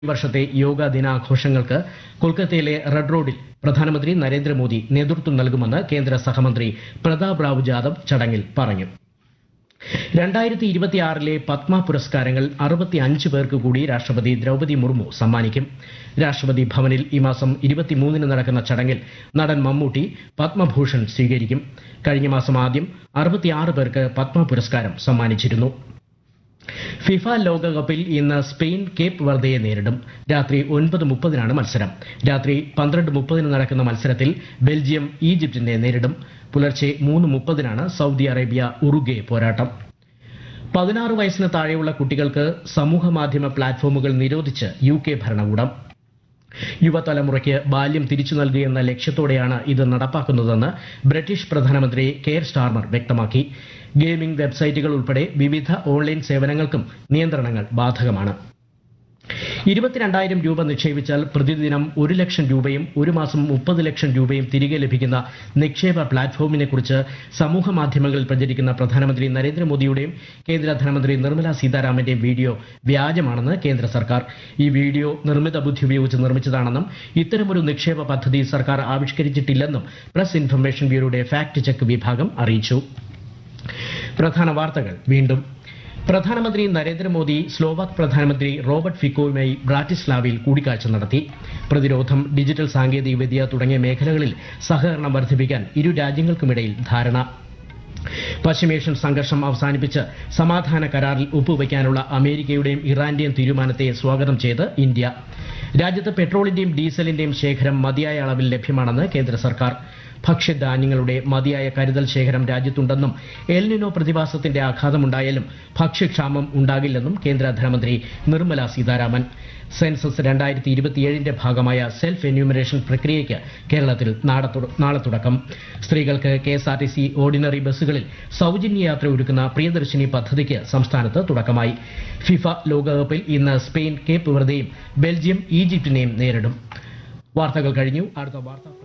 ഈ വർഷത്തെ യോഗാ ദിനാഘോഷങ്ങൾക്ക് കൊൽക്കത്തയിലെ റെഡ് റോഡിൽ പ്രധാനമന്ത്രി നരേന്ദ്രമോദി നേതൃത്വം നൽകുമെന്ന് കേന്ദ്ര സഹമന്ത്രി പ്രതാപ് റാവു ജാദവ് ചടങ്ങിൽ പറഞ്ഞു രണ്ടായിരത്തി ഇരുപത്തിയാറിലെ പത്മ പുരസ്കാരങ്ങൾ അറുപത്തി അഞ്ച് പേർക്ക് കൂടി രാഷ്ട്രപതി ദ്രൗപദി മുർമു സമ്മാനിക്കും രാഷ്ട്രപതി ഭവനിൽ ഈ മാസം ഇരുപത്തിമൂന്നിന് നടക്കുന്ന ചടങ്ങിൽ നടൻ മമ്മൂട്ടി പത്മഭൂഷൺ സ്വീകരിക്കും കഴിഞ്ഞ മാസം ആദ്യം അറുപത്തിയാറ് പേർക്ക് പത്മ പുരസ്കാരം സമ്മാനിച്ചിരുന്നു ഫിഫ ലോകകപ്പിൽ ഇന്ന് സ്പെയിൻ കേപ്പ് വെർദയെ നേരിടും രാത്രി ഒൻപത് മുപ്പതിനാണ് മത്സരം രാത്രി പന്ത്രണ്ട് മുപ്പതിന് നടക്കുന്ന മത്സരത്തിൽ ബെൽജിയം ഈജിപ്തിനെ നേരിടും പുലർച്ചെ മൂന്ന് മുപ്പതിനാണ് സൗദി അറേബ്യ ഉറുഗെ പോരാട്ടം പതിനാറ് വയസ്സിന് താഴെയുള്ള കുട്ടികൾക്ക് സമൂഹ മാധ്യമ പ്ലാറ്റ്ഫോമുകൾ നിരോധിച്ച് യു കെ ഭരണകൂടം യുവതലമുറയ്ക്ക് ബാല്യം തിരിച്ചു നൽകുകയെന്ന ലക്ഷ്യത്തോടെയാണ് ഇത് നടപ്പാക്കുന്നതെന്ന് ബ്രിട്ടീഷ് പ്രധാനമന്ത്രി കെയർ സ്റ്റാർമർ വ്യക്തമാക്കി ഗെയിമിംഗ് വെബ്സൈറ്റുകൾ ഉൾപ്പെടെ വിവിധ ഓൺലൈൻ സേവനങ്ങൾക്കും നിയന്ത്രണങ്ങൾ ബാധകമാണ് ഇരുപത്തിരണ്ടായിരം രൂപ നിക്ഷേപിച്ചാൽ പ്രതിദിനം ഒരു ലക്ഷം രൂപയും ഒരു മാസം മുപ്പത് ലക്ഷം രൂപയും തിരികെ ലഭിക്കുന്ന നിക്ഷേപ പ്ലാറ്റ്ഫോമിനെ കുറിച്ച് സമൂഹ മാധ്യമങ്ങളിൽ പ്രചരിക്കുന്ന പ്രധാനമന്ത്രി നരേന്ദ്രമോദിയുടെയും കേന്ദ്ര ധനമന്ത്രി നിർമ്മല സീതാരാമന്റെയും വീഡിയോ വ്യാജമാണെന്ന് കേന്ദ്ര സർക്കാർ ഈ വീഡിയോ നിർമ്മിത ബുദ്ധി ഉപയോഗിച്ച് നിർമ്മിച്ചതാണെന്നും ഇത്തരമൊരു നിക്ഷേപ പദ്ധതി സർക്കാർ ആവിഷ്കരിച്ചിട്ടില്ലെന്നും പ്രസ് ഇൻഫർമേഷൻ ബ്യൂറോയുടെ ഫാക്ട് ചെക്ക് വിഭാഗം അറിയിച്ചു പ്രധാന വാർത്തകൾ വീണ്ടും പ്രധാനമന്ത്രി നരേന്ദ്രമോദി സ്ലോവാക് പ്രധാനമന്ത്രി റോബർട്ട് ഫിക്കോയുമായി ബ്രാറ്റിസ്ലാവയിൽ കൂടിക്കാഴ്ച നടത്തി പ്രതിരോധം ഡിജിറ്റൽ സാങ്കേതികവിദ്യ തുടങ്ങിയ മേഖലകളിൽ സഹകരണം വർദ്ധിപ്പിക്കാൻ ഇരു രാജ്യങ്ങൾക്കുമിടയിൽ ധാരണ പശ്ചിമേഷ്യൻ സംഘർഷം അവസാനിപ്പിച്ച് സമാധാന കരാറിൽ ഒപ്പുവയ്ക്കാനുള്ള അമേരിക്കയുടെയും ഇറാന്റെയും തീരുമാനത്തെ സ്വാഗതം ചെയ്ത് ഇന്ത്യ രാജ്യത്ത് പെട്രോളിന്റെയും ഡീസലിന്റെയും ശേഖരം മതിയായ അളവിൽ ലഭ്യമാണെന്ന് കേന്ദ്ര സർക്കാർ ഭക്ഷ്യധാന്യങ്ങളുടെ മതിയായ കരുതൽ ശേഖരം രാജ്യത്തുണ്ടെന്നും എൽനിനോ പ്രതിഭാസത്തിന്റെ ആഘാതമുണ്ടായാലും ഭക്ഷ്യക്ഷാമം ഉണ്ടാകില്ലെന്നും കേന്ദ്ര ധനമന്ത്രി നിർമ്മല സീതാരാമൻ സെൻസസ് രണ്ടായിരത്തി ഇരുപത്തിയേഴിന്റെ ഭാഗമായ സെൽഫ് എന്യൂമറേഷൻ പ്രക്രിയയ്ക്ക് കേരളത്തിൽ നാളെ തുട- നാളെ തുടക്കം സ്ത്രീകൾക്ക് K S R T C ordinary ബസ്സുകളിൽ സൗജന്യ യാത്ര ഒരുക്കുന്ന പ്രിയദർശിനി പദ്ധതിക്ക് സംസ്ഥാനത്ത് തുടക്കമായി ഫിഫ ലോകകപ്പിൽ ഇന്ന് സ്പെയിൻ കേപ്പ് വെറുതെയും ബെൽജിയം ഈജിപ്തിനെയും നേരിടും വാർത്തകൾ കഴിഞ്ഞു അടുത്ത വാർത്ത